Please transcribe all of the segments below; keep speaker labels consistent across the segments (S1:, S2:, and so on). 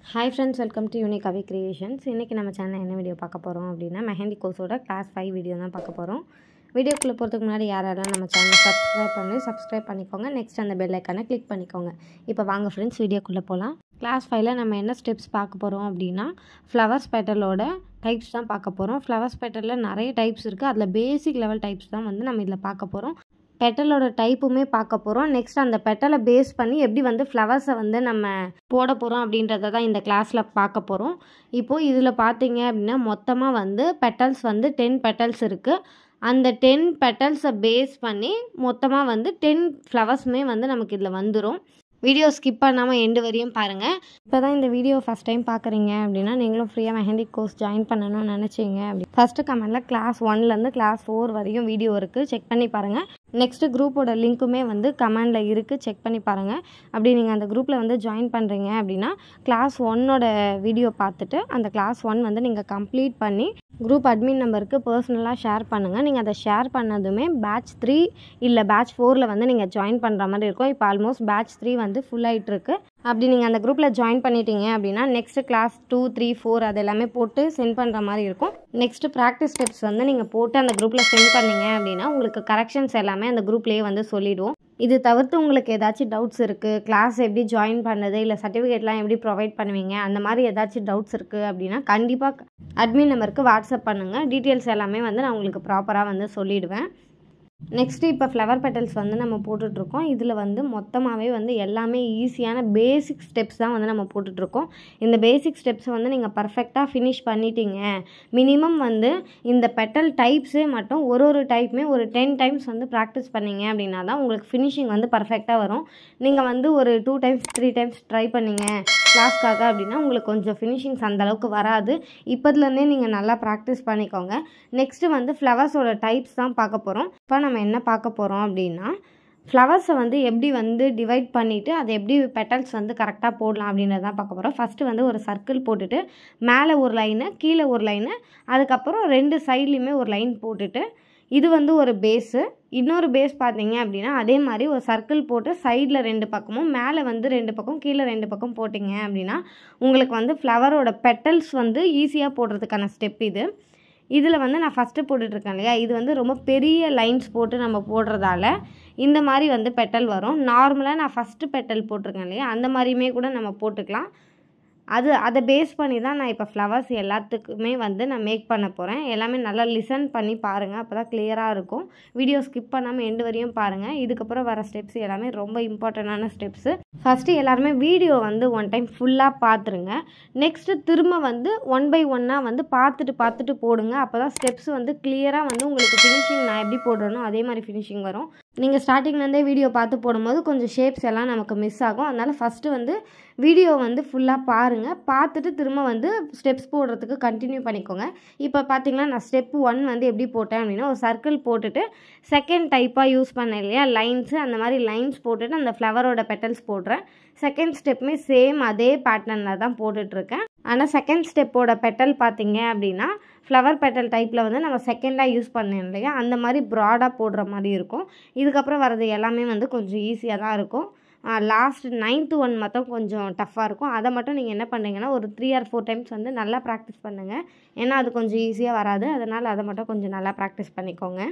S1: hi friends welcome to unique Avi creations இன்றைக்கி நம்ம channel என்ன வீடியோ பார்க்க போகிறோம் அப்படின்னா மெஹந்தி கோர்ஸோட கிளாஸ் ஃபைவ் வீடியோ தான் பார்க்க போகிறோம் வீடியோக்குள்ளே போகிறதுக்கு முன்னாடி யாரெல்லாம் நம்ம சேனலை சப்ஸ்கிரைப் பண்ணி சப்ஸ்கிரைப் பண்ணிக்கோங்க நெக்ஸ்ட் அந்த பெல் ஐக்கானை கிளிக் பண்ணிக்கோங்க இப்போ வாங்க ஃப்ரெண்ட்ஸ் வீடியோக்குள்ளே போகலாம் கிளாஸ் ஃபைவ்ல நம்ம என்ன ஸ்டெப்ஸ் பார்க்க போகிறோம் அப்படின்னா ஃப்ளவர்ஸ் பெட்டலோட டைப்ஸ் தான் பார்க்க போகிறோம் ஃப்ளவர்ஸ் பெட்டலில் நிறைய டைப்ஸ் இருக்குது அதில் பேசிக் லெவல் டைப்ஸ் தான் வந்து நம்ம இதில் பார்க்க போகிறோம் பெட்டலோட டைப்புமே பார்க்க போகிறோம் நெக்ஸ்ட் அந்த பெட்டலை பேஸ் பண்ணி எப்படி வந்து ஃப்ளவர்ஸை வந்து நம்ம போட போகிறோம் அப்படின்றத தான் இந்த கிளாஸில் பார்க்க போகிறோம் இப்போது இதில் பார்த்தீங்க அப்படின்னா மொத்தமாக வந்து பெட்டல்ஸ் வந்து டென் பெட்டல்ஸ் இருக்குது அந்த டென் பெட்டல்ஸை பேஸ் பண்ணி மொத்தமாக வந்து டென் ஃப்ளவர்ஸுமே வந்து நமக்கு இதில் வந்துடும் வீடியோ ஸ்கிப் பண்ணாமல் எண்டு வரையும் பாருங்கள் இப்போ தான் இந்த வீடியோ ஃபஸ்ட் டைம் பார்க்குறீங்க அப்படின்னா நீங்களும் ஃப்ரீயாக மெஹந்தி கோர்ஸ் ஜாயின் பண்ணணும்னு நினச்சிங்க அப்படி ஃபஸ்ட்டு கமெண்டில் கிளாஸ் ஒன்லேருந்து கிளாஸ் ஃபோர் வரையும் வீடியோ இருக்குது செக் பண்ணி பாருங்கள் நெக்ஸ்ட்டு குரூப்போட லிங்க்குமே வந்து கமெண்டில் இருக்குது செக் பண்ணி பாருங்கள் அப்படி நீங்கள் அந்த குரூப்பில் வந்து ஜாயின் பண்ணுறீங்க அப்படின்னா கிளாஸ் ஒன்னோட வீடியோ பார்த்துட்டு அந்த கிளாஸ் ஒன் வந்து நீங்கள் கம்ப்ளீட் பண்ணி குரூப் அட்மின் நம்பருக்கு பர்சனலாக ஷேர் பண்ணுங்கள் நீங்கள் அதை ஷேர் பண்ணதுமே பேட்ச் த்ரீ இல்லை பேட்ச் ஃபோரில் வந்து நீங்கள் ஜாயின் பண்ணுற மாதிரி இருக்கும் இப்போ ஆல்மோஸ்ட் பேட்ச் த்ரீ வந்து ஃபுல் ஆகிட்டு இருக்கு அப்படி நீங்கள் அந்த குரூப்பில் ஜாயின் பண்ணிட்டீங்க அப்படின்னா next class two three four அது எல்லாமே போட்டு சென்ட் பண்ணுற மாதிரி இருக்கும் நெக்ஸ்ட்டு ப்ராக்டிஸ் ஸ்டெப்ஸ் வந்து நீங்கள் போட்டு அந்த குரூப்பில் சென்ட் பண்ணீங்க அப்படின்னா உங்களுக்கு கரெக்ஷன்ஸ் எல்லாமே அந்த குரூப்லேயே வந்து சொல்லிவிடுவோம் இது தவிர்த்து உங்களுக்கு ஏதாச்சும் டவுட்ஸ் இருக்குது கிளாஸ் எப்படி ஜாயின் பண்ணது இல்லை சர்டிஃபிகேட்லாம் எப்படி ப்ரொவைட் பண்ணுவீங்க அந்த மாதிரி ஏதாச்சும் டவுட்ஸ் இருக்குது அப்படின்னா கண்டிப்பாக அட்மின் நம்பருக்கு வாட்ஸ்அப் பண்ணுங்கள் டீட்டெயில்ஸ் எல்லாமே வந்து நான் உங்களுக்கு ப்ராப்பராக வந்து சொல்லிவிடுவேன் நெக்ஸ்ட்டு இப்போ ஃப்ளவர் பெட்டல்ஸ் வந்து நம்ம போட்டுட்ருக்கோம் இதில் வந்து மொத்தமாகவே வந்து எல்லாமே ஈஸியான பேசிக் ஸ்டெப்ஸ் தான் வந்து நம்ம போட்டுட்ருக்கோம் இந்த பேசிக் ஸ்டெப்ஸை வந்து நீங்கள் பர்ஃபெக்டாக ஃபினிஷ் பண்ணிட்டீங்க மினிமம் வந்து இந்த பெட்டல் டைப்ஸே மட்டும் ஒரு ஒரு டைப்புமே ஒரு டென் டைம்ஸ் வந்து ப்ராக்டிஸ் பண்ணீங்க அப்படின்னா தான் உங்களுக்கு ஃபினிஷிங் வந்து பர்ஃபெக்டாக வரும் நீங்கள் வந்து ஒரு two times three times try பண்ணீங்க கிளாஸ்க்காக அப்படின்னா உங்களுக்கு கொஞ்சம் ஃபினிஷிங்ஸ் அந்தளவுக்கு வராது இப்போதுலேருந்தே நீங்கள் நல்லா ப்ராக்டிஸ் பண்ணிக்கோங்க நெக்ஸ்ட்டு வந்து ஃப்ளவர்ஸோட டைப்ஸ் தான் பார்க்க போகிறோம் இப்போ நம்ம என்ன பார்க்க போகிறோம் அப்படின்னா ஃப்ளவர்ஸை வந்து எப்படி வந்து டிவைட் பண்ணிவிட்டு அதை எப்படி பெட்டல்ஸ் வந்து கரெக்டாக போடலாம் அப்படின்றத தான் பார்க்க போகிறோம் ஃபஸ்ட்டு வந்து ஒரு சர்க்கிள் போட்டுட்டு மேலே ஒரு லைனு கீழே ஒரு லைனு அதுக்கப்புறம் ரெண்டு சைட்லேயுமே ஒரு லைன் போட்டுட்டு இது வந்து ஒரு பேஸு இன்னொரு பேஸ் பார்த்தீங்க அப்படின்னா அதே மாதிரி ஒரு சர்க்கிள் போட்டு சைடில் ரெண்டு பக்கமும் மேலே வந்து ரெண்டு பக்கம் கீழே ரெண்டு பக்கம் போட்டிங்க அப்படின்னா உங்களுக்கு வந்து ஃப்ளவரோட பெட்டல்ஸ் வந்து ஈஸியாக போடுறதுக்கான ஸ்டெப் இது இதில் வந்து நான் ஃபஸ்ட்டு போட்டுட்ருக்கேன் இல்லையா இது வந்து ரொம்ப பெரிய லைன்ஸ் போட்டு நம்ம போடுறதால இந்த மாதிரி வந்து பெட்டல் வரும் நார்மலாக நான் ஃபஸ்ட்டு பெட்டல் போட்டிருக்கேன் இல்லையா அந்த மாதிரியுமே கூட நம்ம போட்டுக்கலாம் அது அதை பேஸ் பண்ணி தான் நான் இப்போ ஃப்ளவர்ஸ் எல்லாத்துக்குமே வந்து நான் மேக் பண்ண போகிறேன் எல்லாமே நல்லா லிசன் பண்ணி பாருங்கள் அப்போ தான் கிளியராக இருக்கும் வீடியோ ஸ்கிப் பண்ணாமல் எண்டு வரையும் பாருங்கள் இதுக்கப்புறம் வர ஸ்டெப்ஸ் எல்லாமே ரொம்ப இம்பார்ட்டண்டான ஸ்டெப்ஸு ஃபஸ்ட்டு எல்லாருமே வீடியோ வந்து ஒன் டைம் ஃபுல்லாக பார்த்துருங்க நெக்ஸ்ட்டு திரும்ப வந்து ஒன் பை ஒன்னாக வந்து பார்த்துட்டு பார்த்துட்டு போடுங்க அப்போ தான் ஸ்டெப்ஸ் வந்து கிளியராக வந்து உங்களுக்கு ஃபினிஷிங் நான் எப்படி போடுறேனோ அதே மாதிரி ஃபினிஷிங் வரும் நீங்கள் ஸ்டார்டிங்லேருந்தே வீடியோ பார்த்து போடும்போது கொஞ்சம் ஷேப்ஸ் எல்லாம் நமக்கு மிஸ் ஆகும் அதனால் ஃபஸ்ட்டு வந்து வீடியோ வந்து ஃபுல்லாக பாருங்கள் பார்த்துட்டு திரும்ப வந்து ஸ்டெப்ஸ் போடுறதுக்கு கண்டினியூ பண்ணிக்கோங்க இப்போ பார்த்தீங்கன்னா நான் ஸ்டெப் ஒன் வந்து எப்படி போட்டேன் அப்படின்னா ஒரு சர்க்கிள் போட்டுட்டு செகண்ட் டைப்பாக யூஸ் பண்ணேன் இல்லையா லைன்ஸு அந்த மாதிரி லைன்ஸ் போட்டுட்டு அந்த ஃப்ளவரோட பெட்டல்ஸ் போடுறேன் செகண்ட் ஸ்டெப்புமே சேம் அதே பேட்டர்னில் தான் போட்டுட்ருக்கேன் ஆனால் செகண்ட் ஸ்டெப்போட பெட்டல் பார்த்தீங்க அப்படின்னா ஃப்ளவர் பெட்டல் டைப்பில் வந்து நம்ம செகண்டாக யூஸ் பண்ணேன் இல்லையா அந்த மாதிரி ப்ராடாக போடுற மாதிரி இருக்கும் இதுக்கப்புறம் வர்றது எல்லாமே வந்து கொஞ்சம் ஈஸியாக தான் இருக்கும் லாஸ்ட் நைன்த்து ஒன் மட்டும் கொஞ்சம் டஃப்பாக இருக்கும் அதை மட்டும் நீங்கள் என்ன பண்ணுறீங்கன்னா ஒரு த்ரீ ஆர் ஃபோர் டைம்ஸ் வந்து நல்லா ப்ராக்டிஸ் பண்ணுங்கள் ஏன்னா அது கொஞ்சம் ஈஸியாக வராது அதனால் அதை மட்டும் கொஞ்சம் நல்லா ப்ராக்டிஸ் பண்ணிக்கோங்க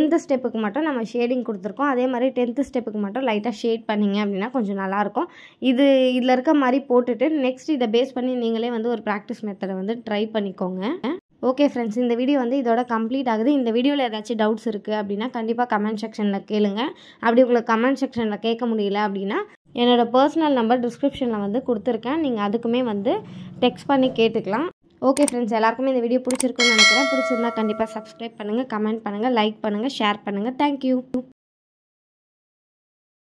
S1: நைன்த்து ஸ்டெப்புக்கு மட்டும் நம்ம ஷேடிங் கொடுத்துருக்கோம் அதே மாதிரி டென்த்து ஸ்டெப்புக்கு மட்டும் லைட்டாக ஷேட் பண்ணிங்க அப்படின்னா கொஞ்சம் நல்லாயிருக்கும் இது இதில் இருக்க மாதிரி போட்டுட்டு நெக்ஸ்ட் இதை பேஸ் பண்ணி நீங்களே வந்து ஒரு ப்ராக்டிஸ் மெத்தடை வந்து ட்ரை பண்ணிக்கோங்க ஓகே ஃப்ரெண்ட்ஸ் இந்த வீடியோ வந்து இதோட கம்ப்ளீட் ஆகுது இந்த வீடியோவில் ஏதாச்சும் டவுட்ஸ் இருக்குது அப்படின்னா கண்டிப்பாக கமெண்ட் செக்ஷனில் கேளுங்க அப்படி உங்களுக்கு கமெண்ட் செக்ஷனில் கேட்க முடியல அப்படின்னா என்னோடய பர்சனல் நம்பர் டிஸ்கிரிப்ஷனில் வந்து கொடுத்துருக்கேன் நீங்கள் அதுக்குமே வந்து டெக்ஸ்ட் பண்ணி கேட்டுக்கலாம் ஓகே ஃப்ரெண்ட்ஸ் எல்லாருக்குமே இந்த வீடியோ பிடிச்சிருக்குன்னு நினைக்கிறேன் பிடிச்சிருந்தா கண்டிப்பாக சப்ஸ்கிரைப் பண்ணுங்கள் கமெண்ட் பண்ணுங்கள் லைக் பண்ணுங்கள் ஷேர் பண்ணுங்கள் தேங்க்யூ